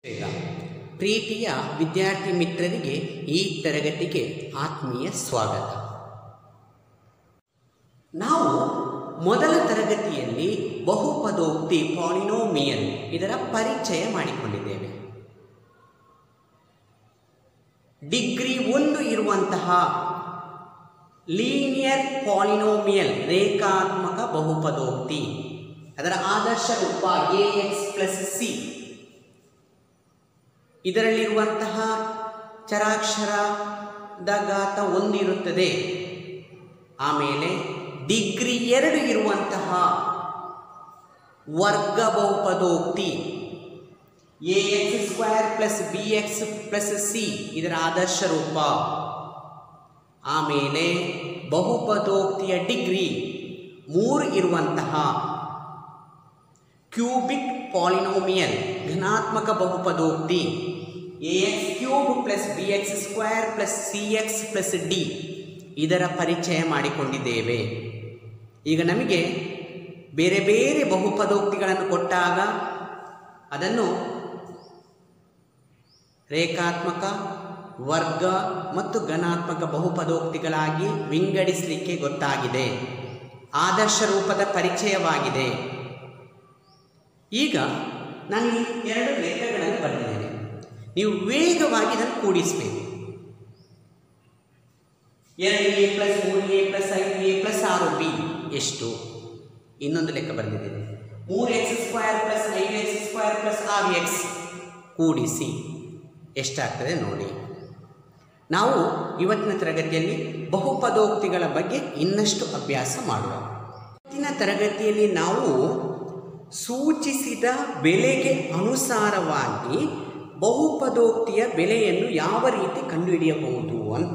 ಬೇಗ ಪ್ರೀತಿಯ ವಿದ್ಯಾರ್ಥಿ ಮಿತ್ರರಿಗೆ ಈ ತರಗತಿಗೆ ಆತ್ಮೀಯ ಸ್ವಾಗತ ನಾವು ಮೊದಲ ತರಗತಿಯಲ್ಲಿ ಬಹುಪದೋಕ್ತಿ ಪಾಲಿನೋಮಿಯಲ್ ಇದರ ಪರಿಚಯ ಮಾಡಿಕೊಂಡಿದ್ದೇವೆ ಡಿಗ್ರಿ ಒಂದು ಇರುವಂತಹ ಲೀನಿಯರ್ ಪಾಲಿನೋಮಿಯಲ್ ರೇಖಾತ್ಮಕ ಬಹುಪದೋಕ್ತಿ ಅದರ ಆದರ್ಶ ರೂಪ ಎ ಎಕ್ಸ್ ಪ್ಲಸ್ ಸಿ ಇದರಲ್ಲಿರುವಂತಹ ಚರಾಕ್ಷರದ ಘಾತ ಒಂದಿರುತ್ತದೆ ಆಮೇಲೆ ಡಿಗ್ರಿ ಎರಡು ಇರುವಂತಹ ವರ್ಗ ಬಹುಪದೋಕ್ತಿ A X square plus B X plus C ಇದರ ಆದರ್ಶ ರೂಪ ಆಮೇಲೆ ಬಹುಪದೋಕ್ತಿಯ ಡಿಗ್ರಿ ಮೂರು ಇರುವಂತಹ ಕ್ಯೂಬಿಕ್ ಪಾಲಿನೋಮಿಯಲ್ ಘನಾತ್ಮಕ ಬಹುಪದೋಕ್ತಿ A X cube plus B X square plus C X plus D ಇದರ ಪರಿಚಯ ಮಾಡಿಕೊಂಡಿದ್ದೇವೆ ಈಗ ನಮಗೆ ಬೇರೆ ಬೇರೆ ಬಹುಪದೋಕ್ತಿಗಳನ್ನು ಕೊಟ್ಟಾಗ ಅದನ್ನು ರೇಖಾತ್ಮಕ ವರ್ಗ ಮತ್ತು ಘನಾತ್ಮಕ ಬಹುಪದೋಕ್ತಿಗಳಾಗಿ ವಿಂಗಡಿಸಲಿಕ್ಕೆ ಗೊತ್ತಾಗಿದೆ ಆದರ್ಶ ರೂಪದ ಪರಿಚಯವಾಗಿದೆ ಈಗ ನಾನು ಈ ಎರಡು ಲೆಕ್ಕಗಳನ್ನು ಬರೆದಿದ್ದೇನೆ ನೀವು ವೇಗವಾಗಿ ಇದನ್ನು ಕೂಡಿಸಬೇಕು ಎರಡು ಎ ಪ್ಲಸ್ ಮೂರು ಎ ಪ್ಲಸ್ ಐದು ಎ ಪ್ಲಸ್ ಆರು ಬಿ ಎಷ್ಟು ಇನ್ನೊಂದು ಲೆಕ್ಕ ಬರೆದಿದ್ದೇನೆ ಮೂರು ಎಕ್ಸ್ ಸ್ಕ್ವೇರ್ ಪ್ಲಸ್ ಐದು ಎಕ್ಸ್ ಸ್ಕ್ವೇರ್ ಪ್ಲಸ್ ಆರು ಎಕ್ಸ್ ಕೂಡಿಸಿ ಎಷ್ಟಾಗ್ತದೆ ನೋಡಿ ನಾವು ಇವತ್ತಿನ ತರಗತಿಯಲ್ಲಿ ಬಹುಪದೋಕ್ತಿಗಳ ಬಗ್ಗೆ ಇನ್ನಷ್ಟು ಅಭ್ಯಾಸ ಮಾಡುವ ಇವತ್ತಿನ ತರಗತಿಯಲ್ಲಿ ನಾವು ಸೂಚಿಸಿದ ಬೆಲೆಗೆ ಅನುಸಾರವಾಗಿ ಬಹುಪದೋಕ್ತಿಯ ಬೆಲೆಯನ್ನು ಯಾವ ರೀತಿ ಕಂಡುಹಿಡಿಯಬಹುದು ಅಂತ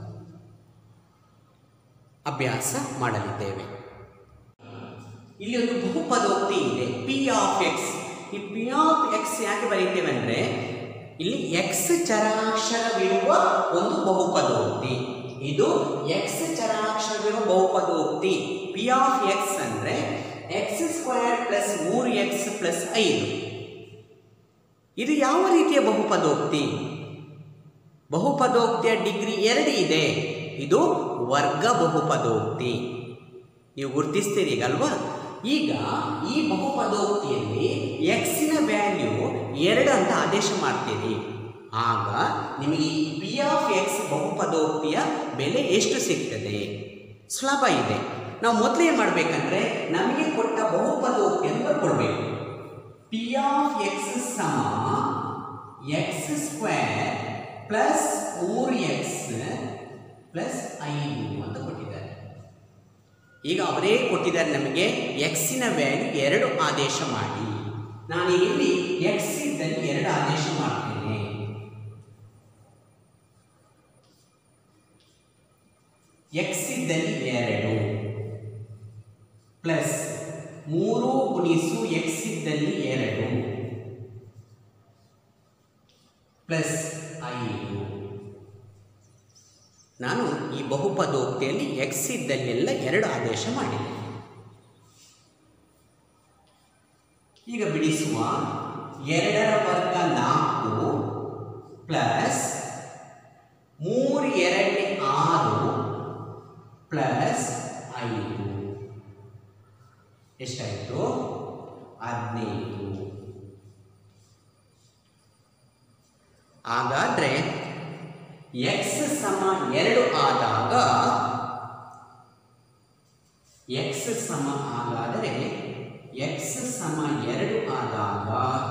ಅಭ್ಯಾಸ ಮಾಡಲಿದ್ದೇವೆ ಇಲ್ಲಿ ಒಂದು ಬಹುಪದೋಕ್ತಿ ಇದೆ ಪಿ ಆಫ್ ಎಕ್ಸ್ ಈ ಪಿ ಆಫ್ ಎಕ್ಸ್ ಯಾಕೆ ಬರೀತೇವೆ ಅಂದರೆ ಇಲ್ಲಿ ಎಕ್ಸ್ ಚರಾಕ್ಷರವಿರುವ ಒಂದು ಬಹುಪದೋಕ್ತಿ ಇದು ಎಕ್ಸ್ ಚರಾಕ್ಷರವಿರುವ ಬಹುಪದೋಕ್ತಿ ಪಿ ಆಫ್ ಎಕ್ಸ್ ಅಂದರೆ ಎಕ್ಸ್ ಸ್ಕ್ವೇರ್ ಪ್ಲಸ್ ಮೂರು ಎಕ್ಸ್ ಪ್ಲಸ್ ಐದು ಇದು ಯಾವ ರೀತಿಯ ಬಹುಪದೋಕ್ತಿ ಬಹುಪದೋಕ್ತಿಯ ಡಿಗ್ರಿ ಎರಡು ಇದೆ ಇದು ವರ್ಗ ಬಹುಪದೋಕ್ತಿ ನೀವು ಗುರುತಿಸ್ತೀರಿ ಈಗಲ್ವಾ ಈಗ ಈ ಬಹುಪದೋಕ್ತಿಯಲ್ಲಿ ಎಕ್ಸಿನ ವ್ಯಾಲ್ಯೂ ಎರಡು ಅಂತ ಆದೇಶ ಮಾಡ್ತೀರಿ ಆಗ ನಿಮಗೆ ಈ ಪಿ ಆಫ್ ಎಕ್ಸ್ ಬಹುಪದೋಕ್ತಿಯ ಬೆಲೆ ಎಷ್ಟು ಸಿಗ್ತದೆ ಸುಲಭ ಇದೆ ನಾವು ಮೊದಲು ಏನು ಮಾಡಬೇಕಂದ್ರೆ ನಮಗೆ ಕೊಟ್ಟ ಬಹುಪದೋಕ್ತಿಯನ್ನು ಬರ್ಕೊಳ್ಬೇಕು ಪಿ ಆಫ್ ಎಕ್ಸ್ ಸಮ ಎಕ್ಸ್ ಸ್ಕ್ವೇರ್ ಪ್ಲಸ್ ಮೂರು ಎಕ್ಸ್ ಪ್ಲಸ್ ಐದು ಅಂತ ಕೊಟ್ಟಿದ್ದಾರೆ ಈಗ ಅವರೇ ಕೊಟ್ಟಿದ್ದಾರೆ ನಮಗೆ ಎಕ್ಸಿನ ವ್ಯಾಲ್ಯೂ ಎರಡು ಆದೇಶ ಮಾಡಿ ನಾನು ಇಲ್ಲಿ ಎಕ್ಸ್ ಇದ್ದಲ್ಲಿ ಎರಡು ಆದೇಶ ಮಾಡ್ತೇನೆ ಎಕ್ಸ್ ಇದ್ದಲ್ಲಿ ಎರಡು ಪ್ಲಸ್ ಮೂರು ಗುಣಿಸು ಎಕ್ಸ್ ಇದ್ದಲ್ಲಿ ಎರಡು ಪ್ಲಸ್ ಐದು ನಾನು ಈ ಬಹುಪದೋಕ್ತಿಯಲ್ಲಿ ಎಕ್ಸ್ ಇದ್ದಲ್ಲೆಲ್ಲ ಎರಡು ಆದೇಶ ಮಾಡಿದೆ ಈಗ ಬಿಡಿಸುವ ಎರಡರ ವರ್ಗ ನಾಲ್ಕು ಪ್ಲಸ್ ಮೂರು ಎರಡನೇ ಆರು ಪ್ಲಸ್ ಐದು ಎಷ್ಟಾಯಿತು ಹದಿನೈದು ಹಾಗಾದರೆ ಎಕ್ಸ್ ಸಮ ಎರಡು ಆದಾಗ ಎಕ್ಸ್ ಸಮ ಹಾಗಾದರೆ ಎಕ್ಸ್ ಸಮ ಎರಡು ಆದಾಗ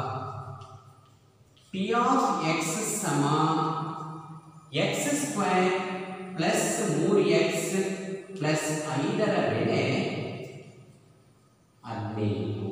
ಪಿ ಆಫ್ ಎಕ್ಸ್ ಸಮ ಎಕ್ಸ್ ಸ್ಕ್ವೇರ್ ಪ್ಲಸ್ ಮೂರು ಎಕ್ಸ್ ಪ್ಲಸ್ ಐದರ ಬೆಲೆ ಹದಿನೈದು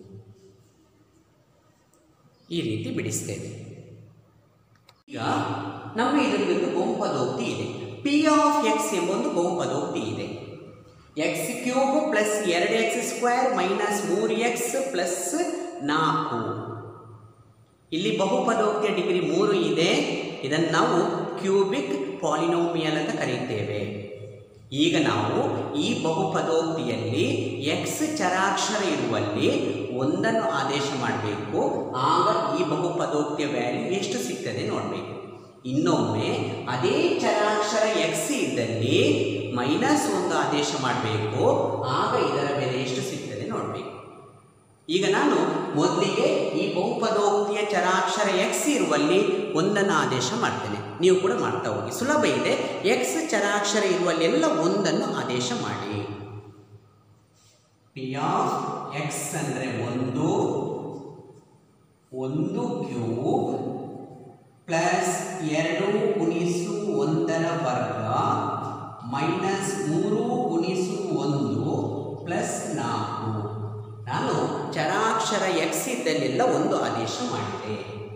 ಈ ರೀತಿ ಬಿಡಿಸ್ತೇವೆ ಈಗ ನಮ್ಮ ಇದರಲ್ಲೊಂದು ಬಹುಪದೋಕ್ತಿ ಇದೆ ಪಿ ಆಫ್ ಎಕ್ಸ್ ಎಂಬ ಒಂದು ಬಹುಪದೋಕ್ತಿ ಇದೆ ಎಕ್ಸ್ ಕ್ಯೂಬ್ ಪ್ಲಸ್ ಎರಡು ಎಕ್ಸ್ ಸ್ಕ್ವೇರ್ ಮೈನಸ್ ಮೂರು ಎಕ್ಸ್ ಪ್ಲಸ್ ನಾಲ್ಕು ಇಲ್ಲಿ ಬಹುಪದೋಕ್ತಿಯ ಡಿಗ್ರಿ ಮೂರು ಇದೆ ಇದನ್ನು ನಾವು ಕ್ಯೂಬಿಕ್ ಪಾಲಿನೋಮಿಯಲ್ ಅಂತ ಕರೀತೇವೆ ಈಗ ನಾವು ಈ ಬಹುಪದೋಕ್ತಿಯಲ್ಲಿ ಎಕ್ಸ್ ಚರಾಕ್ಷರ ಇರುವಲ್ಲಿ ಒಂದನ್ನು ಆದೇಶ ಮಾಡಬೇಕು ಆಗ ಈ ಬಹುಪದೋಕ್ತಿಯ ವ್ಯಾಲ್ಯೂ ಎಷ್ಟು ಸಿಗ್ತದೆ ನೋಡಬೇಕು ಇನ್ನೊಮ್ಮೆ ಅದೇ ಚರಾಕ್ಷರ ಎಕ್ಸ್ ಇದ್ದಲ್ಲಿ ಮೈನಸ್ ಒಂದು ಆದೇಶ ಮಾಡಬೇಕು ಆಗ ಇದರ ಬೆಲೆ ಎಷ್ಟು ಸಿಗ್ತದೆ ನೋಡಬೇಕು ಈಗ ನಾನು ಮೊದಲಿಗೆ ಈ ಬಹುಪದೋಕ್ತಿಯ ಚರಾಕ್ಷರ ಎಕ್ಸ್ ಇರುವಲ್ಲಿ ಒಂದನ್ನು ಆದೇಶ ಮಾಡ್ತೇನೆ ನೀವು ಕೂಡ ಮಾಡ್ತಾ ಹೋಗಿ ಸುಲಭ ಇದೆ ಎಕ್ಸ್ ಚರಾಕ್ಷರ ಇರುವಲ್ಲೆಲ್ಲ ಒಂದನ್ನು ಆದೇಶ ಮಾಡಿ ಪಿ ಆಫ್ ಎಕ್ಸ್ ಅಂದರೆ ಒಂದು ಒಂದು ಕ್ಯೂಬ್ ಪ್ಲಸ್ ಎರಡು ಗುಣಿಸು ಒಂದರ ವರ್ಗ ಮೈನಸ್ ಮೂರು ಗುಣಿಸು ಒಂದು ಪ್ಲಸ್ ನಾಲ್ಕು ನಾನು ಚರಾಕ್ಷರ ಎಕ್ಸ್ ಇದ್ದಲ್ಲೆಲ್ಲ ಒಂದು ಆದೇಶ ಮಾಡಿದೆ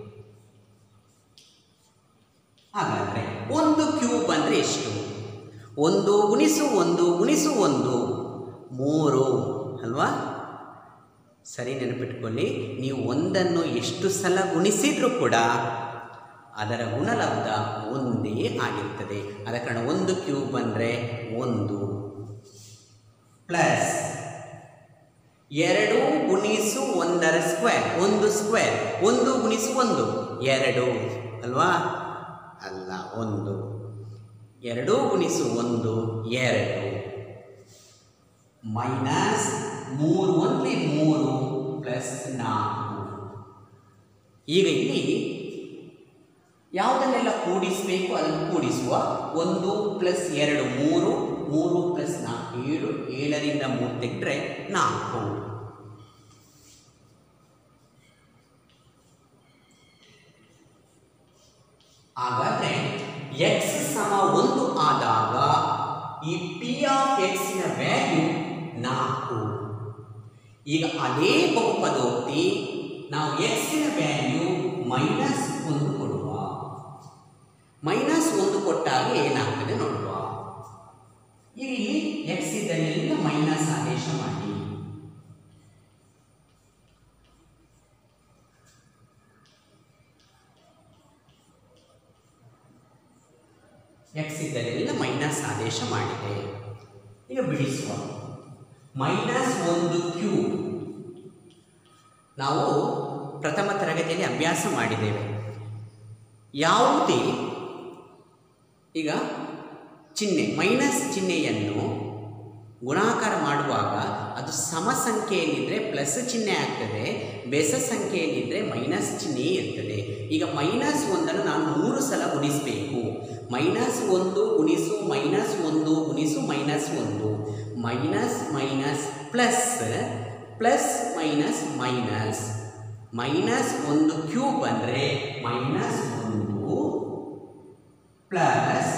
ಹಾಗಾದರೆ ಒಂದು ಕ್ಯೂಬ್ ಅಂದರೆ ಎಷ್ಟು ಒಂದು ಗುಣಿಸು ಒಂದು ಗುಣಿಸು ಒಂದು ಮೂರು ಅಲ್ವಾ ಸರಿ ನೆನಪಿಟ್ಕೊಳ್ಳಿ ನೀವು ಒಂದನ್ನು ಎಷ್ಟು ಸಲ ಗುಣಿಸಿದರೂ ಕೂಡ ಅದರ ಗುಣಲಬ್ಧ ಒಂದೇ ಆಗಿರ್ತದೆ ಆದ ಕಾರಣ ಒಂದು ಕ್ಯೂಬ್ ಅಂದರೆ ಒಂದು ಪ್ಲಸ್ ಎರಡು ಗುಣಿಸು ಒಂದರ ಸ್ಕ್ವೇರ್ ಒಂದು ಸ್ಕ್ವೇರ್ ಒಂದು ಗುಣಿಸು ಒಂದು ಎರಡು ಅಲ್ವಾ ಅಲ್ಲ ಒಂದು ಎರಡು ಗುಣಿಸು ಒಂದು ಎರಡು ಮೈನಸ್ ಮೂರು ಒಂದ್ಲಿ ಮೂರು ಪ್ಲಸ್ ನಾಲ್ಕು ಈಗ ಇಲ್ಲಿ ಯಾವುದನ್ನೆಲ್ಲ ಕೂಡಿಸಬೇಕು ಅದನ್ನು ಕೂಡಿಸುವ ಒಂದು ಪ್ಲಸ್ ಎರಡು ಮೂರು ಮೂರು ಪ್ಲಸ್ ನಾಲ್ಕು ಏಳು ಏಳರಿಂದ ಮೂರು ತೆಗೆದ್ರೆ ನಾಲ್ಕು ಹಾಗಾದ್ರೆ ಎಕ್ಸ್ ಸಮ ಒಂದು ಆದಾಗ ಈ ಪಿ ಆಫ್ ಎಕ್ಸಿನ ವ್ಯಾಲ್ಯೂ ನಾಲ್ಕು ಈಗ ಅದೇ ಬಹುಪದೋಕ್ತಿ ನಾವು ಎಕ್ಸಿನ ವ್ಯಾಲ್ಯೂ ಮೈನಸ್ ಒಂದು ಕೊಡುವ ಮೈನಸ್ ಒಂದು ಕೊಟ್ಟಾಗ ಏನಾಗ್ತದೆ ನೋಡುವ ಈಗ ಇಲ್ಲಿ ಎಕ್ಸ್ ಇದನ್ನೆಲ್ಲ ಮೈನಸ್ ಆದೇಶ ಮಾಡಿ ಎಕ್ಸ್ ಇದ್ದಲ್ಲೆಲ್ಲ ಮೈನಸ್ ಆದೇಶ ಮಾಡಿದೆ ಈಗ ಬಿಡಿಸುವ ಮೈನಸ್ ಒಂದು ಕ್ಯೂಬ್ ನಾವು ಪ್ರಥಮ ತರಗತಿಯಲ್ಲಿ ಅಭ್ಯಾಸ ಮಾಡಿದ್ದೇವೆ ಯಾವುದೇ ಈಗ ಚಿಹ್ನೆ ಮೈನಸ್ ಚಿಹ್ನೆಯನ್ನು ಗುಣಾಕಾರ ಮಾಡುವಾಗ ಅದು ಸಮ ಸಂಖ್ಯೆಯಲ್ಲಿದ್ದರೆ ಪ್ಲಸ್ ಚಿಹ್ನೆ ಆಗ್ತದೆ ಬೆಸ ಸಂಖ್ಯೆಯಲ್ಲಿದ್ದರೆ ಮೈನಸ್ ಚಿಹ್ನೆ ಇರ್ತದೆ ಈಗ ಮೈನಸ್ ಒಂದನ್ನು ನಾನು ಮೂರು ಸಲ ಗುಣಿಸಬೇಕು ಮೈನಸ್ ಒಂದು ಗುಣಿಸು ಮೈನಸ್ ಒಂದು ಗುಣಿಸು ಮೈನಸ್ ಒಂದು minus minus plus plus minus minus minus ಒಂದು ಕ್ಯೂಬ್ ಅಂದರೆ ಮೈನಸ್ ಒಂದು ಪ್ಲಸ್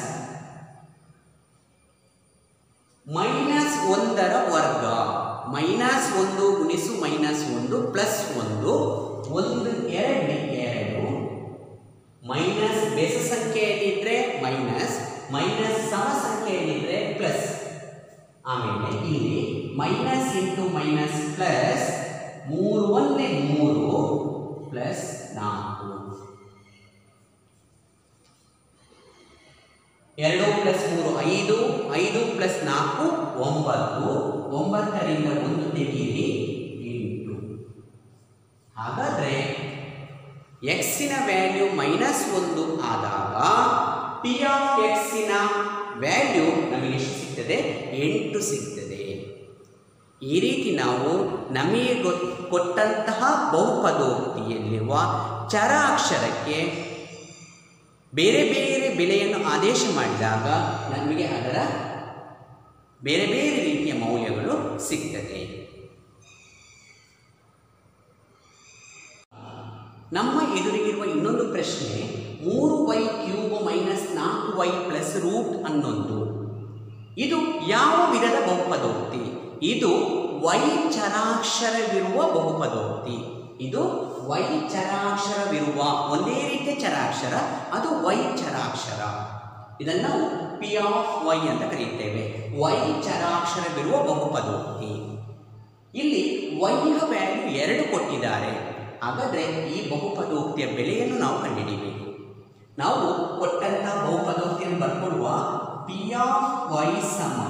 ಮೈನಸ್ ಒಂದರ ವರ್ಗ ಮೈನಸ್ ಒಂದು ಗುಣಿಸು ಮೈನಸ್ ಒಂದು ಪ್ಲಸ್ ಒಂದು ಒಂದು ಎರಡು ಎರಡು ಮೈನಸ್ ಬೆಸ ಸಂಖ್ಯೆಯಲ್ಲಿದ್ದರೆ ಮೈನಸ್ ಮೈನಸ್ ಸಮ ಸಂಖ್ಯೆಯಲ್ಲಿದ್ದರೆ ಪ್ಲಸ್ ಆಮೇಲೆ ಇಲ್ಲಿ ಮೈನಸ್ ಇಂಟು ಮೈನಸ್ ಪ್ಲಸ್ ಮೂರು ಒಂದೇ ಮೂರು ಪ್ಲಸ್ ನಾಲ್ಕು ಎರಡು ಪ್ಲಸ್ ಮೂರು ಐದು ಐದು ಪ್ಲಸ್ ನಾಲ್ಕು ಒಂಬತ್ತು ಒಂಬತ್ತರಿಂದ ಒಂದು ತೆಗೀರಿ ಎಂಟು ಹಾಗಾದರೆ ಎಕ್ಸಿನ ವ್ಯಾಲ್ಯೂ ಮೈನಸ್ ಒಂದು ಆದಾಗ ಪಿ ಆಫ್ ಎಕ್ಸಿನ ವ್ಯಾಲ್ಯೂ ನಮಗೆ ಎಷ್ಟು ಸಿಗ್ತದೆ ಎಂಟು ಸಿಗ್ತದೆ ಈ ರೀತಿ ನಾವು ನಮಗೆ ಗೊತ್ ಕೊಟ್ಟಂತಹ ಬಹುಪದೋಕ್ತಿಯಲ್ಲಿರುವ ಚರ ಅಕ್ಷರಕ್ಕೆ ಬೇರೆ ಬೇರೆ ಬೆಲೆಯನ್ನು ಆದೇಶ ಮಾಡಿದಾಗ ನಮಗೆ ಅದರ ಬೇರೆ ಬೇರೆ ರೀತಿಯ ಮೌಲ್ಯಗಳು ಸಿಗ್ತದೆ ನಮ್ಮ ಎದುರಿಗಿರುವ ಇನ್ನೊಂದು ಪ್ರಶ್ನೆ ಮೂರು ವೈ ಕ್ಯೂಬ್ ಮೈನಸ್ ನಾಲ್ಕು ವೈ ಪ್ಲಸ್ ರೂಟ್ ಹನ್ನೊಂದು ಇದು ಯಾವ ವಿಧದ ಬಹುಪದೋಕ್ತಿ ಇದು ವೈ ಚರಾಕ್ಷರವಿರುವ ಬಹುಪದೋಕ್ತಿ ಇದು ವೈ ಚರಾಕ್ಷರವಿರುವ ಒಂದೇ ರೀತಿಯ ಚರಾಕ್ಷರ ಅದು ವೈ ಚರಾಕ್ಷರ ಇದನ್ನು ನಾವು ಪಿ ಆಫ್ ವೈ ಅಂತ ಕರೆಯುತ್ತೇವೆ ವೈ ಚರಾಕ್ಷರವಿರುವ ಬಹುಪದೋಕ್ತಿ ಇಲ್ಲಿ ವೈಯ ವ್ಯಾಲ್ಯೂ ಎರಡು ಕೊಟ್ಟಿದ್ದಾರೆ ಹಾಗಾದರೆ ಈ ಬಹುಪದೋಕ್ತಿಯ ಬೆಲೆಯನ್ನು ನಾವು ಕಂಡುಹಿಡಿಯಬೇಕು ನಾವು ಕೊಟ್ಟಂತಹ ಬಹುಪದೋಕ್ತಿಯನ್ನು ಬರ್ಕೊಡುವ ಪಿ ಆಫ್ ವೈ ಸಮ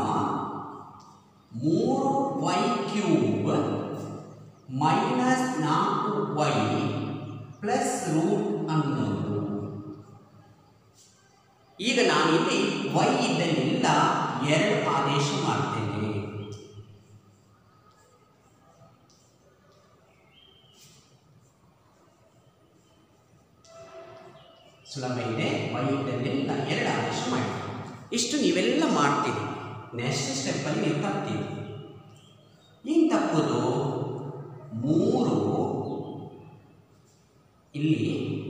ಮೂರು ವೈ ಕ್ಯೂಬ್ ಮೈನಸ್ ನಾಲ್ಕು ವೈ ಪ್ಲಸ್ ರೂಟ್ ಹನ್ನೊಂದು ಈಗ ನಾನಿಲ್ಲಿ ವೈ ಇದ್ದಲ್ಲೆಲ್ಲ ಎರಡು ಆದೇಶ ಮಾಡ್ತೇನೆ ಸುಲಭ ಇದೆ ವೈ ಇದ್ದಲ್ಲೆಲ್ಲ ಎರಡು ಆದೇಶ ಮಾಡ್ತೀನಿ ಇಷ್ಟು ನೀವೆಲ್ಲ ಮಾಡ್ತೀರಿ ನೆಕ್ಸ್ಟ್ ಸ್ಟೆಪ್ಪಲ್ಲಿ ನೀವು ತಪ್ತೀರಿ ಏನು ತಪ್ಪುದು ಮೂರು ಇಲ್ಲಿ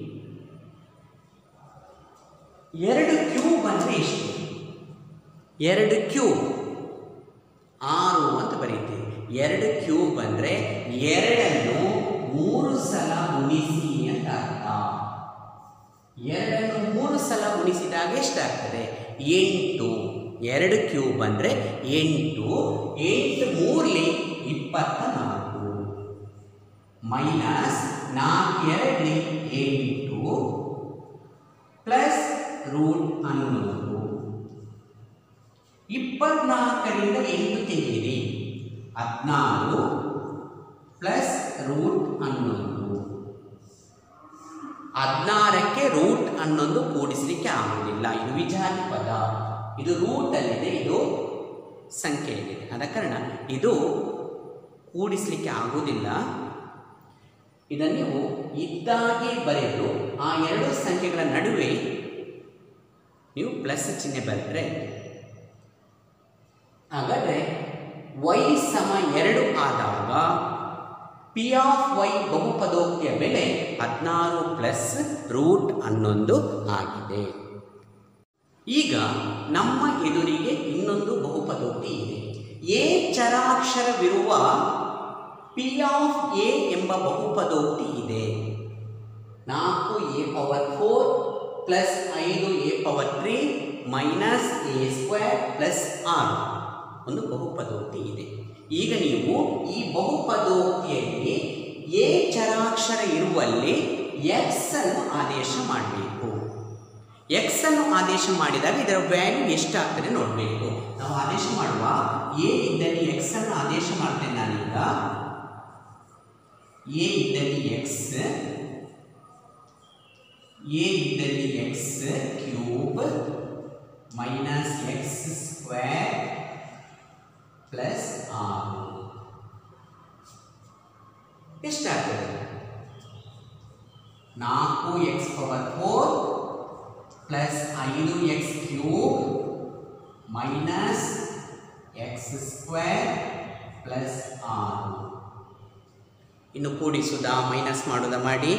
ಎರಡು ಕ್ಯೂಬ್ ಅಂದರೆ ಎಷ್ಟು ಎರಡು ಕ್ಯೂಬ್ ಆರು ಅಂತ ಬರೀತೀವಿ ಎರಡು ಕ್ಯೂಬ್ ಅಂದರೆ ಎರಡನ್ನು ಮೂರು ಸಲ ಗುಣಿಸಿ ಅಂತ ಅರ್ಥ ಎರಡನ್ನು ಮೂರು ಸಲ ಗುಣಿಸಿದಾಗ ಎಷ್ಟಾಗ್ತದೆ ಎಂಟು ಎರಡು ಕ್ಯೂಬ್ ಅಂದರೆ ಎಂಟು ಎಂಟು ಮೂರಲಿ ಇಪ್ಪತ್ತ ನಾಲ್ಕು ಮೈನಸ್ ನಾಲ್ಕು ಎರಡಲಿ ಎಂಟು ಪ್ಲಸ್ ರೂಟ್ ಹನ್ನೊಂದು ಇಪ್ಪತ್ನಾಲ್ಕರಿಂದ ಎಂಟು ತೆಗೆಯಿರಿ ಹದಿನಾರು ಪ್ಲಸ್ ರೂಟ್ ಹನ್ನೊಂದು ಹದಿನಾರಕ್ಕೆ ರೂಟ್ ಹನ್ನೊಂದು ಕೂಡಿಸಲಿಕ್ಕೆ ಆಗುವುದಿಲ್ಲ ಇದು ವಿಜಾತಿ ಪದ ಇದು ರೂಟಲ್ಲಿದೆ ಇದು ಸಂಖ್ಯೆಯಲ್ಲಿದೆ ಆದ ಕಾರಣ ಇದು ಕೂಡಿಸಲಿಕ್ಕೆ ಆಗುವುದಿಲ್ಲ ಇದನ್ನು ನೀವು ಇದ್ದಾಗೆ ಬರೆದು ಆ ಎರಡು ಸಂಖ್ಯೆಗಳ ನಡುವೆ ನೀವು ಪ್ಲಸ್ ಚಿಹ್ನೆ ಬರೆದ್ರೆ ಹಾಗಾದರೆ ವೈ ಸಮ ಎರಡು ಆದಾಗ ಪಿ ಆಫ್ ವೈ ಬಹುಪದೋಕ್ತಿಯ ಬೆಲೆ ಹದಿನಾರು ಪ್ಲಸ್ ರೂಟ್ ಹನ್ನೊಂದು ಆಗಿದೆ ಈಗ ನಮ್ಮ ಎದುರಿಗೆ ಇನ್ನೊಂದು ಬಹುಪದೋಕ್ತಿ ಇದೆ ಎ ಚರಾಕ್ಷರವಿರುವ ಪಿ ಆಫ್ ಎ ಎಂಬ ಬಹುಪದೋಕ್ತಿ ಇದೆ ನಾಲ್ಕು ಎ ಪವರ್ ಫೋರ್ ಪ್ಲಸ್ ಐದು A power three minus A square plus ಆರು ಒಂದು ಬಹುಪದೋಕ್ತಿ ಇದೆ ಈಗ ನೀವು ಈ ಬಹುಪದೋಕ್ತಿಯಲ್ಲಿ ಎ ಚರಾಕ್ಷರ ಇರುವಲ್ಲಿ ಎಕ್ಸ್ ಅನ್ನು ಆದೇಶ ಮಾಡಬೇಕು ಎಕ್ಸ್ ಅನ್ನು ಆದೇಶ ಮಾಡಿದಾಗ ಇದರ ವ್ಯಾಲ್ಯೂ ಎಷ್ಟಾಗ್ತದೆ ನೋಡಬೇಕು ನಾವು ಆದೇಶ ಮಾಡುವ ಎ ಇದ್ದಲ್ಲಿ ಎಕ್ಸ್ ಅನ್ನು ಆದೇಶ ಮಾಡ್ತೇನೆ ನಾನೀಗ ಎ ಇದ್ದಲ್ಲಿ ಎಕ್ಸ್ ಎ ಇದ್ದಲ್ಲಿ X cube minus X square plus ಆರು ಎಷ್ಟಾಗ್ತದೆ ನಾಲ್ಕು ಎಕ್ಸ್ ಪವರ್ ಫೋರ್ ಪ್ಲಸ್ ಐದು X cube minus X square plus ಆರು ಇನ್ನು ಕೂಡಿಸುವುದಾ ಮೈನಸ್ ಮಾಡೋದಾ ಮಾಡಿ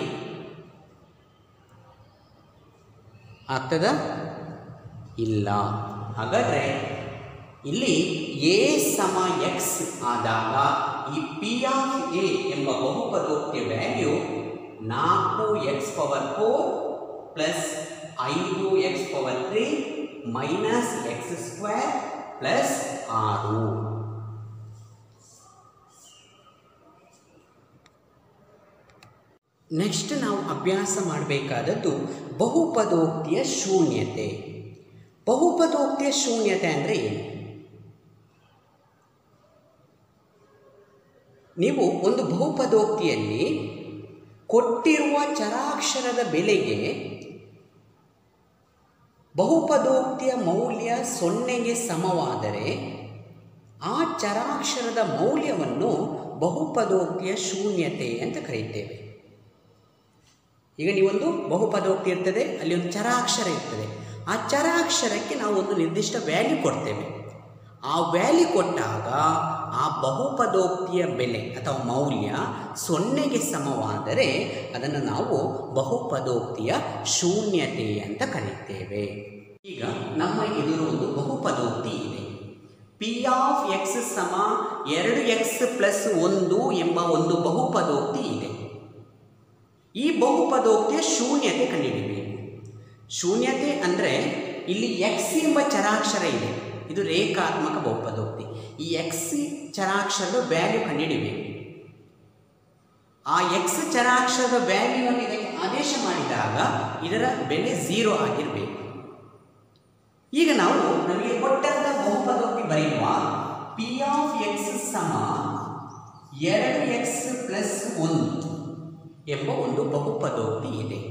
ಆಗ್ತದ ಇಲ್ಲ ಹಾಗಾದರೆ ಇಲ್ಲಿ ಎ ಸಮ ಎಕ್ಸ್ ಆದಾಗ ಈ ಪಿ ಆಫ್ ಎ ಎಂಬ ಬಹುಪದೋಕ್ತಿಯ ವ್ಯಾಲ್ಯೂ ನಾಲ್ಕು ಎಕ್ಸ್ ಪವರ್ ಫೋರ್ ಪ್ಲಸ್ ಐದು X power three minus X square plus ಆರು ನೆಕ್ಸ್ಟ್ ನಾವು ಅಭ್ಯಾಸ ಮಾಡಬೇಕಾದದ್ದು ಬಹುಪದೋಕ್ತಿಯ ಶೂನ್ಯತೆ ಬಹುಪದೋಕ್ತಿಯ ಶೂನ್ಯತೆ ಅಂದರೆ ಏನು ನೀವು ಒಂದು ಬಹುಪದೋಕ್ತಿಯಲ್ಲಿ ಕೊಟ್ಟಿರುವ ಚರಾಕ್ಷರದ ಬೆಲೆಗೆ ಬಹುಪದೋಕ್ತಿಯ ಮೌಲ್ಯ ಸೊನ್ನೆಗೆ ಸಮವಾದರೆ ಆ ಚರಾಕ್ಷರದ ಮೌಲ್ಯವನ್ನು ಬಹುಪದೋಕ್ತಿಯ ಶೂನ್ಯತೆ ಅಂತ ಕರೆಯುತ್ತೇವೆ ಈಗ ನೀವೊಂದು ಬಹುಪದೋಕ್ತಿ ಇರ್ತದೆ ಅಲ್ಲಿ ಒಂದು ಚರಾಕ್ಷರ ಇರ್ತದೆ ಆ ಚರಾಕ್ಷರಕ್ಕೆ ನಾವು ಒಂದು ನಿರ್ದಿಷ್ಟ ವ್ಯಾಲ್ಯೂ ಕೊಡ್ತೇವೆ ಆ ವ್ಯಾಲ್ಯೂ ಕೊಟ್ಟಾಗ ಆ ಬಹುಪದೋಕ್ತಿಯ ಬೆಲೆ ಅಥವಾ ಮೌಲ್ಯ ಸೊನ್ನೆಗೆ ಸಮವಾದರೆ ಅದನ್ನು ನಾವು ಬಹುಪದೋಕ್ತಿಯ ಶೂನ್ಯತೆ ಅಂತ ಕರೆಯುತ್ತೇವೆ ಈಗ ನಮ್ಮ ಎದುರು ಒಂದು ಬಹುಪದೋಕ್ತಿ ಇದೆ ಪಿ ಆಫ್ ಎಕ್ಸ್ ಸಮ ಎರಡು ಎಕ್ಸ್ ಪ್ಲಸ್ ಒಂದು ಎಂಬ ಒಂದು ಬಹುಪದೋಕ್ತಿ ಇದೆ ಈ ಬಹುಪದೋಕ್ತಿಯ ಶೂನ್ಯತೆ ಕಂಡುಹಿಡಿಯಬೇಕು ಶೂನ್ಯತೆ ಅಂದರೆ ಇಲ್ಲಿ ಎಕ್ಸ್ ಎಂಬ ಚರಾಕ್ಷರ ಇದೆ ಇದು ರೇಖಾತ್ಮಕ ಬಹುಪದೋಕ್ತಿ ಈ ಎಕ್ಸ್ ಚರಾಕ್ಷರದ ವ್ಯಾಲ್ಯೂ ಕಂಡುಹಿಡಿಬೇಕು ಆ ಎಕ್ಸ್ ಚರಾಕ್ಷರದ ವ್ಯಾಲ್ಯೂವನ್ನು ಇದಕ್ಕೆ ಆದೇಶ ಮಾಡಿದಾಗ ಇದರ ಬೆಲೆ ಝೀರೋ ಆಗಿರಬೇಕು ಈಗ ನಾವು ನಮಗೆ ಕೊಟ್ಟಂತ ಬಹುಪದೋಕ್ತಿ ಬರೆಯುವ ಪಿ ಆಫ್ ಎಕ್ಸ್ ಸಮ ಎರಡು ಎಕ್ಸ್ ಪ್ಲಸ್ ಒಂದು ಎಂಬ ಒಂದು ಬಹುಪದೋಕ್ತಿ ಇದೆ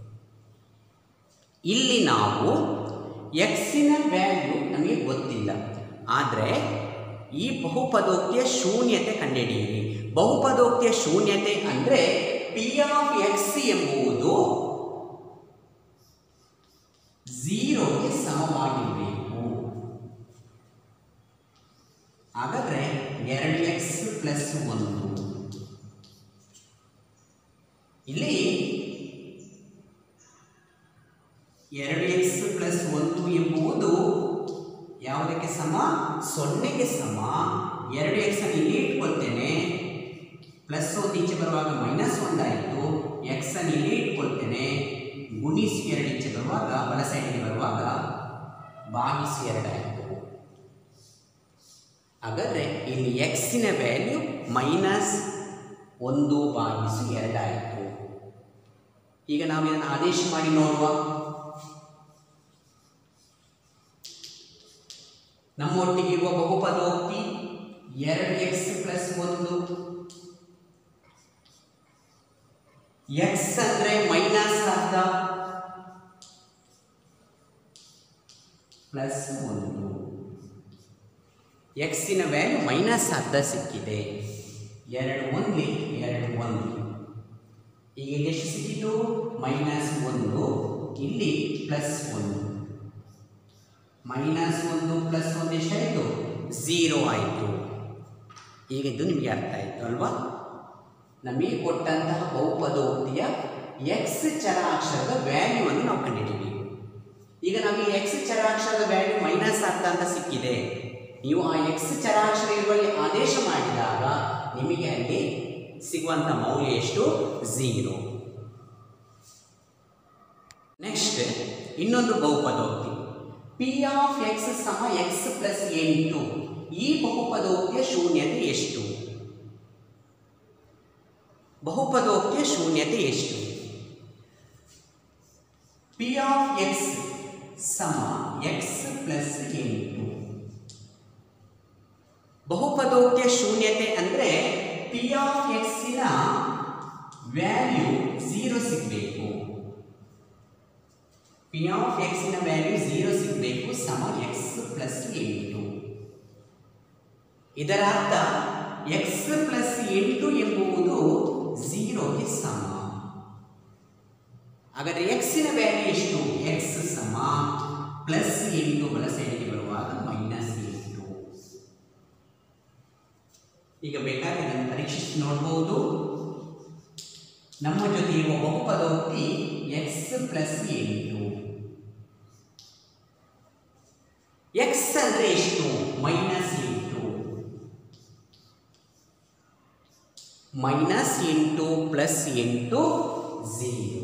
ಇಲ್ಲಿ ನಾವು ಎಕ್ಸಿನ ವ್ಯಾಲ್ಯೂ ನಮಗೆ ಗೊತ್ತಿಲ್ಲ ಆದರೆ ಈ ಬಹುಪದೋಕ್ತಿಯ ಶೂನ್ಯತೆ ಕಂಡುಹಿಡಿಯಿರಿ ಬಹುಪದೋಕ್ತಿಯ ಶೂನ್ಯತೆ ಅಂದರೆ ಪಿ ಆಫ್ ಎಕ್ಸ್ ಎಂಬುದು ಝೀರೋಗೆ ಸಮವಾಗಿರಬೇಕು ಹಾಗಾದರೆ ಎರಡು ಎಕ್ಸ್ ಪ್ಲಸ್ ಒಂದು ಇಲ್ಲಿ ಎರಡು ಎಕ್ಸ್ ಪ್ಲಸ್ ಒಂದು ಎಂಬುದು ಯಾವುದಕ್ಕೆ ಸಮ ಸೊನ್ನೆಗೆ ಸಮ ಎರಡು ಎಕ್ಸ್ ಅನ್ನು ಇಲ್ಲಿ ಇಟ್ಕೊಳ್ತೇನೆ ಪ್ಲಸ್ ಒಂದು ಈಚೆ ಬರುವಾಗ ಮೈನಸ್ ಒಂದಾಯಿತು ಎಕ್ಸ್ ಅನ್ನು ಇಲ್ಲಿ ಇಟ್ಕೊಳ್ತೇನೆ ಗುಣಿಸಿ ಎರಡು ಈಚೆ ಬರುವಾಗ ಬಲ ಸೈಡಿಗೆ ಬರುವಾಗ ಭಾಗಿಸಿ ಎರಡಾಯಿತು ಹಾಗಾದರೆ ಇಲ್ಲಿ ಎಕ್ಸಿನ ವ್ಯಾಲ್ಯೂ ಮೈನಸ್ ಒಂದು ಭಾಗಿಸು ಎರಡಾಯಿತು ಈಗ ನಾವು ಇದನ್ನು ಆದೇಶ ಮಾಡಿ ನೋಡುವ ನಮ್ಮೊಟ್ಟಿಗಿರುವ ಬಹುಪದೋಕ್ತಿ ಎರಡು ಎಕ್ಸ್ ಪ್ಲಸ್ ಒಂದು ಎಕ್ಸ್ ಅಂದರೆ ಮೈನಸ್ ಅರ್ಧ ಪ್ಲಸ್ ಒಂದು ಎಕ್ಸಿನ ವ್ಯಾಲ್ಯೂ ಮೈನಸ್ ಅರ್ಧ ಸಿಕ್ಕಿದೆ ಎರಡು ಒಂದ್ಲಿ ಎರಡು ಒಂದು ಈಗ ಇಲ್ಲಿ ಎಷ್ಟು ಸಿಕ್ಕಿತು ಮೈನಸ್ ಒಂದು ಇಲ್ಲಿ ಪ್ಲಸ್ ಒಂದು ಮೈನಸ್ ಒಂದು ಪ್ಲಸ್ ಒಂದು ಎಷ್ಟಾಯಿತು ಝೀರೋ ಆಯಿತು ಈಗ ಇದು ನಿಮಗೆ ಅರ್ಥ ಆಯಿತು ಅಲ್ವಾ ನಮಗೆ ಕೊಟ್ಟಂತಹ ಬಹುಪದೋಕ್ತಿಯ ಎಕ್ಸ್ ಚರಾಕ್ಷರದ ವ್ಯಾಲ್ಯೂವನ್ನು ನಾವು ಕಂಡುಹಿಡಿಯಬೇಕು ಈಗ ನಮಗೆ ಎಕ್ಸ್ ಚರಾಕ್ಷರದ ವ್ಯಾಲ್ಯೂ ಮೈನಸ್ ಅರ್ಧ ಅಂತ ಸಿಕ್ಕಿದೆ ನೀವು ಆ ಎಕ್ಸ್ ಚರಾಕ್ಷರ ಇರುವಲ್ಲಿ ಆದೇಶ ಮಾಡಿದಾಗ ನಿಮಗೆ ಅಲ್ಲಿ ಸಿಗುವಂಥ ಮೌಲ್ಯ ಎಷ್ಟು ಝೀರೋ ನೆಕ್ಸ್ಟ್ ಇನ್ನೊಂದು ಬಹುಪದೋಕ್ತಿ ಪಿ ಆಫ್ ಎಕ್ಸ್ ಸಮ ಎಕ್ಸ್ ಪ್ಲಸ್ ಎಂಟು ಈ ಬಹುಪದೋಕ್ತಿಯ ಶೂನ್ಯತೆ ಎಷ್ಟು ಬಹುಪದೋಕ್ತಿಯ ಶೂನ್ಯತೆ ಎಷ್ಟು ಪಿ ಆಫ್ ಎಕ್ಸ್ ಸಮ ಎಕ್ಸ್ ಪ್ಲಸ್ ಎಂಟು ಬಹುಪದೋಕ್ತಿಯ ಶೂನ್ಯತೆ ಅಂದರೆ ಪಿ ಆಫ್ ಎಕ್ಸಿನ ವ್ಯಾಲ್ಯೂ ಝೀರೋ ಸಿಗಬೇಕು ಪಿ ಆಫ್ ಎಕ್ಸಿನ ವ್ಯಾಲ್ಯೂ ಝೀರೋ ಸಿಗಬೇಕು ಸಮ ಎಕ್ಸ್ ಪ್ಲಸ್ ಎಂಟು ಇದರ ಅರ್ಥ ಎಕ್ಸ್ ಪ್ಲಸ್ ಎಂಟು ಎಂಬುದು ಝೀರೋಗೆ ಸಮ ಹಾಗಾದರೆ ಎಕ್ಸಿನ ವ್ಯಾಲ್ಯೂ ಎಷ್ಟು ಎಕ್ಸ್ ಸಮ ಪ್ಲಸ್ ಎಂಟು ಬಲ ಸೈಡಿಗೆ ಬರುವಾಗ ಮೈನಸ್ ಎಂಟು ಈಗ ಬೇಕಾದ್ರೆ ಇದನ್ನು ಪರೀಕ್ಷಿಸಿ ನೋಡಬಹುದು ನಮ್ಮ ಜೊತೆ ಇರುವ ಬಹುಪದೋಕ್ತಿ ಎಕ್ಸ್ ಪ್ಲಸ್ ಎಂಟು ಎಕ್ಸ್ ಅಂದರೆ ಎಷ್ಟು ಮೈನಸ್ ಎಂಟು ಮೈನಸ್ ಎಂಟು ಪ್ಲಸ್ ಎಂಟು ಝೀರೋ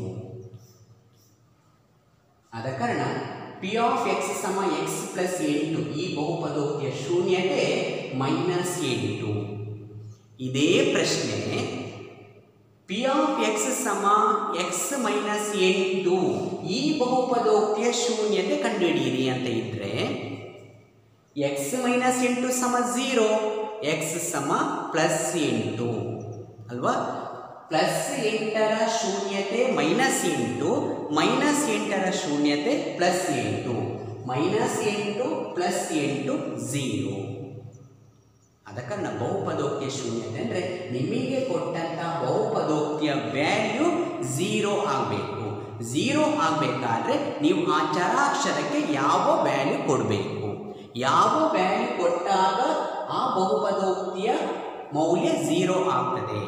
ಆದ ಕಾರಣ ಪಿ ಆಫ್ ಎಕ್ಸ್ ಸಮ ಎಕ್ಸ್ ಪ್ಲಸ್ ಎಂಟು ಈ ಬಹುಪದೋಕ್ತಿಯ ಶೂನ್ಯತೆ ಮೈನಸ್ ಎಂಟು ಇದೇ ಪ್ರಶ್ನೆ ಪಿ ಆಫ್ ಎಕ್ಸ್ ಸಮ ಎಕ್ಸ್ ಮೈನಸ್ ಎಂಟು ಈ ಬಹುಪದೋಕ್ತಿಯ ಶೂನ್ಯತೆ ಕಂಡುಹಿಡಿಯಿರಿ ಅಂತ ಇದ್ರೆ ಎಕ್ಸ್ ಮೈನಸ್ ಎಂಟು ಸಮ ಝೀರೋ ಎಕ್ಸ್ ಸಮ ಪ್ಲಸ್ ಎಂಟು ಅಲ್ವಾ ಪ್ಲಸ್ ಎಂಟರ ಶೂನ್ಯತೆ ಮೈನಸ್ ಎಂಟು ಮೈನಸ್ ಎಂಟರ ಶೂನ್ಯತೆ ಪ್ಲಸ್ ಎಂಟು ಮೈನಸ್ ಎಂಟು ಪ್ಲಸ್ ಎಂಟು ಝೀರೋ ಆದ ಕಾರಣ ಬಹುಪದೋಕ್ತಿಯ ಶೂನ್ಯತೆ ಅಂದರೆ ನಿಮಗೆ ಕೊಟ್ಟಂಥ ಬಹುಪದೋಕ್ತಿಯ ವ್ಯಾಲ್ಯೂ ಝೀರೋ ಆಗಬೇಕು ಝೀರೋ ಆಗಬೇಕಾದ್ರೆ ನೀವು ಆ ಚರಾಕ್ಷರಕ್ಕೆ ಯಾವ ವ್ಯಾಲ್ಯೂ ಕೊಡಬೇಕು ಯಾವ ವ್ಯಾಲ್ಯೂ ಕೊಟ್ಟಾಗ ಆ ಬಹುಪದೋಕ್ತಿಯ ಮೌಲ್ಯ ಝೀರೋ ಆಗ್ತದೆ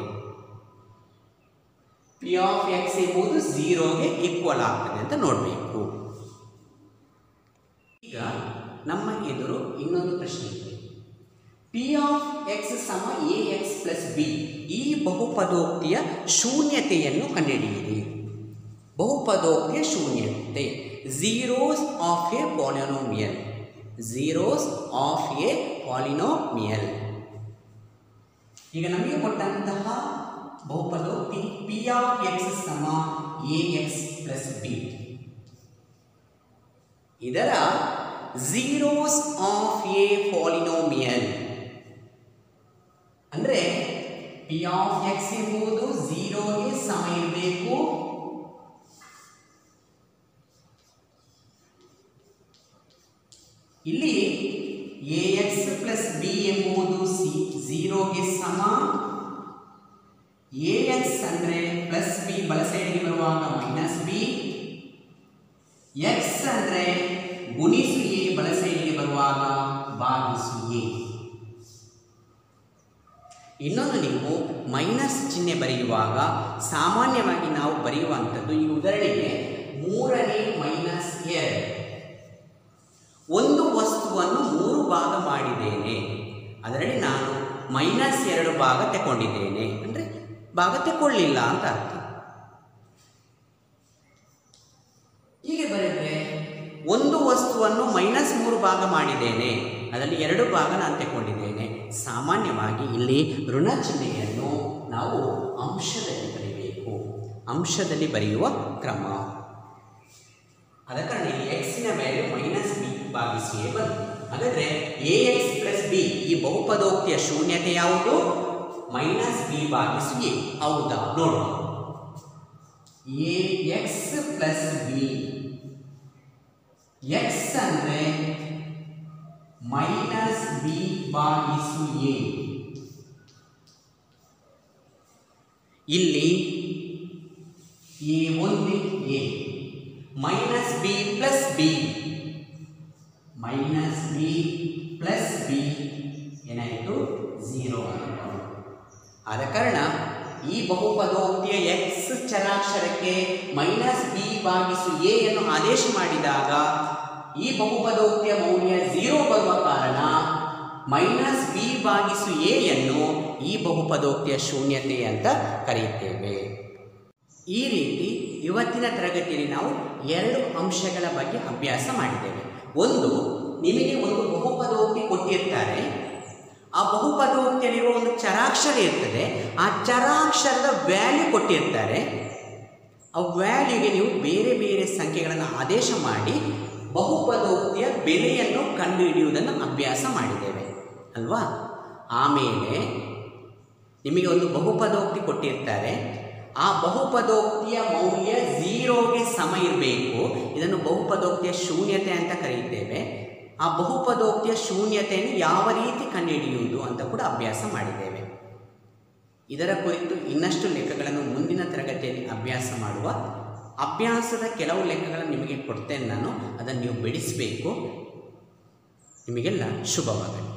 ಪಿ ಆಫ್ ಎಕ್ಸ್ ಎಂಬುದು ಝೀರೋಗೆ ಈಕ್ವಲ್ ಆಗ್ತದೆ ಅಂತ ನೋಡಬೇಕು ಈಗ ನಮ್ಮ ಎದುರು ಇನ್ನೊಂದು ಪ್ರಶ್ನೆ ಇದೆ ಪಿ ಆಫ್ ಎಕ್ಸ್ ಸಮ ಎ ಎಕ್ಸ್ ಪ್ಲಸ್ ಬಿ ಈ ಬಹುಪದೋಕ್ತಿಯ ಶೂನ್ಯತೆಯನ್ನು ಕಂಡುಹಿಡಿಯಿರಿ ಬಹುಪದೋಕ್ತಿಯ ಶೂನ್ಯತೆ zeros of a polynomial zeros of a polynomial ಈಗ ನಮಗೆ ಕೊಟ್ಟಂತಹ ಬಹುಪದೋಕ್ತಿ ಪಿ ಆಫ್ ಎಕ್ಸ್ ಸಮ ಎ ಎಕ್ಸ್ ಪ್ಲಸ್ ಬಿ ಇದರ ಝೀರೋಸ್ ಆಫ್ ಎ ಪಾಲಿನೋಮಿಯಲ್ ಅಂದ್ರೆ ಪಿ ಆಫ್ ಎಕ್ಸ್ ಎಂಬುದು ಝೀರೋಗೆ ಸಮ ಇರಬೇಕು ಇಲ್ಲಿ ಎ ಎಕ್ಸ್ ಪ್ಲಸ್ ಬಿ ಎಂಬುದು ಸಿ ಝೀರೋಗೆ ಸಮ ಎ ಎಕ್ಸ್ ಅಂದರೆ ಪ್ಲಸ್ ಬಿ ಬಲ ಸೈಡ್ಗೆ ಬರುವಾಗ ಮೈನಸ್ ಬಿ ಎಕ್ಸ್ ಅಂದರೆ ಗುಣಿಸು ಎ ಬಲ ಸೈಡ್ಗೆ ಬರುವಾಗ ಭಾಗಿಸು ಎ ಇನ್ನೊಂದು ನೀವು ಮೈನಸ್ ಚಿಹ್ನೆ ಬರೆಯುವಾಗ ಸಾಮಾನ್ಯವಾಗಿ ನಾವು ಬರೆಯುವಂಥದ್ದು ಈ ಉದಾಹರಣೆಗೆ ಮೂರನೇ ಮೈನಸ್ ಎರಡು ಒಂದು ವಸ್ತುವನ್ನು ಮೂರು ಭಾಗ ಮಾಡಿದ್ದೇನೆ ಅದರಲ್ಲಿ ನಾನು ಮೈನಸ್ ಎರಡು ಭಾಗ ತಗೊಂಡಿದ್ದೇನೆ ಅಂದರೆ ಭಾಗ ತಗೊಳ್ಳಿಲ್ಲ ಅಂತ ಅರ್ಥ ಹೀಗೆ ಬರೆದ್ರೆ ಒಂದು ವಸ್ತುವನ್ನು ಮೈನಸ್ ಮೂರು ಭಾಗ ಮಾಡಿದ್ದೇನೆ ಅದರಲ್ಲಿ ಎರಡು ಭಾಗ ನಾನು ತಗೊಂಡಿದ್ದೇನೆ ಸಾಮಾನ್ಯವಾಗಿ ಇಲ್ಲಿ ಋಣ ಚಿಹ್ನೆಯನ್ನು ನಾವು ಅಂಶದಲ್ಲಿ ಬರೀಬೇಕು ಅಂಶದಲ್ಲಿ ಬರೆಯುವ ಕ್ರಮ ಆದ ಕಾರಣ ಇಲ್ಲಿ ಎಕ್ಸಿನ ವ್ಯಾಲ್ಯೂ ಮೈನಸ್ ಬಿ ಭಾಗಿಸಿ ಎ ಬಂತು ಹಾಗಾದ್ರೆ ಎ ಎಕ್ಸ್ ಪ್ಲಸ್ ಬಿ ಈ ಬಹುಪದೋಕ್ತಿಯ ಶೂನ್ಯತೆ ಯಾವುದು ಮೈನಸ್ ಬಿ ಭಾಗಿಸು ಎ ಹೌದಾ ನೋಡುವ A X plus B X ಅಂದ್ರೆ ಮೈನಸ್ ಬಿ ಭಾಗಿಸು ಎ ಇಲ್ಲಿ ಎ ಒಂದು A minus B plus B minus B plus B ಏನಾಯಿತು ಝೀರೋ ಆಯಿತು ಆದ ಕಾರಣ ಈ ಬಹುಪದೋಕ್ತಿಯ ಎಕ್ಸ್ ಚರಾಕ್ಷರಕ್ಕೆ ಮೈನಸ್ ಬಿ ಭಾಗಿಸು ಎ ಅನ್ನು ಆದೇಶ ಮಾಡಿದಾಗ ಈ ಬಹುಪದೋಕ್ತಿಯ ಮೌಲ್ಯ ಝೀರೋ ಬರುವ ಕಾರಣ ಮೈನಸ್ ಬಿ ಭಾಗಿಸು ಎ ಯನ್ನು ಈ ಬಹುಪದೋಕ್ತಿಯ ಶೂನ್ಯತೆ ಅಂತ ಕರೆಯುತ್ತೇವೆ ಈ ರೀತಿ ಇವತ್ತಿನ ತರಗತಿಯಲ್ಲಿ ನಾವು ಎರಡು ಅಂಶಗಳ ಬಗ್ಗೆ ಅಭ್ಯಾಸ ಮಾಡಿದ್ದೇವೆ ಒಂದು ನಿಮಗೆ ಒಂದು ಬಹುಪದೋಕ್ತಿ ಕೊಟ್ಟಿರ್ತಾರೆ ಆ ಬಹುಪದೋಕ್ತಿಯಲ್ಲಿರುವ ಒಂದು ಚರಾಕ್ಷರ ಇರ್ತದೆ ಆ ಚರಾಕ್ಷರದ ವ್ಯಾಲ್ಯೂ ಕೊಟ್ಟಿರ್ತಾರೆ ಆ ವ್ಯಾಲ್ಯೂಗೆ ನೀವು ಬೇರೆ ಬೇರೆ ಸಂಖ್ಯೆಗಳನ್ನು ಆದೇಶ ಮಾಡಿ ಬಹುಪದೋಕ್ತಿಯ ಬೆಲೆಯನ್ನು ಕಂಡುಹಿಡಿಯುವುದನ್ನು ಅಭ್ಯಾಸ ಮಾಡಿದ್ದೇವೆ ಅಲ್ವಾ ಆಮೇಲೆ ನಿಮಗೆ ಒಂದು ಬಹುಪದೋಕ್ತಿ ಕೊಟ್ಟಿರ್ತಾರೆ ಆ ಬಹುಪದೋಕ್ತಿಯ ಮೌಲ್ಯ ಝೀರೋಗೆ ಸಮ ಇರಬೇಕು ಇದನ್ನು ಬಹುಪದೋಕ್ತಿಯ ಶೂನ್ಯತೆ ಅಂತ ಕರೆಯುತ್ತೇವೆ ಆ ಬಹುಪದೋಕ್ತಿಯ ಶೂನ್ಯತೆಯನ್ನು ಯಾವ ರೀತಿ ಕಂಡುಹಿಡಿಯುವುದು ಅಂತ ಕೂಡ ಅಭ್ಯಾಸ ಮಾಡಿದ್ದೇವೆ ಇದರ ಕುರಿತು ಇನ್ನಷ್ಟು ಲೆಕ್ಕಗಳನ್ನು ಮುಂದಿನ ತರಗತಿಯಲ್ಲಿ ಅಭ್ಯಾಸ ಮಾಡುವ ಅಭ್ಯಾಸದ ಕೆಲವು ಲೆಕ್ಕಗಳನ್ನು ನಿಮಗೆ ಕೊಡ್ತೇನೆ ನಾನು ಅದನ್ನು ನೀವು ಬಿಡಿಸಬೇಕು ನಿಮಗೆಲ್ಲ ಶುಭವಾಗಲಿ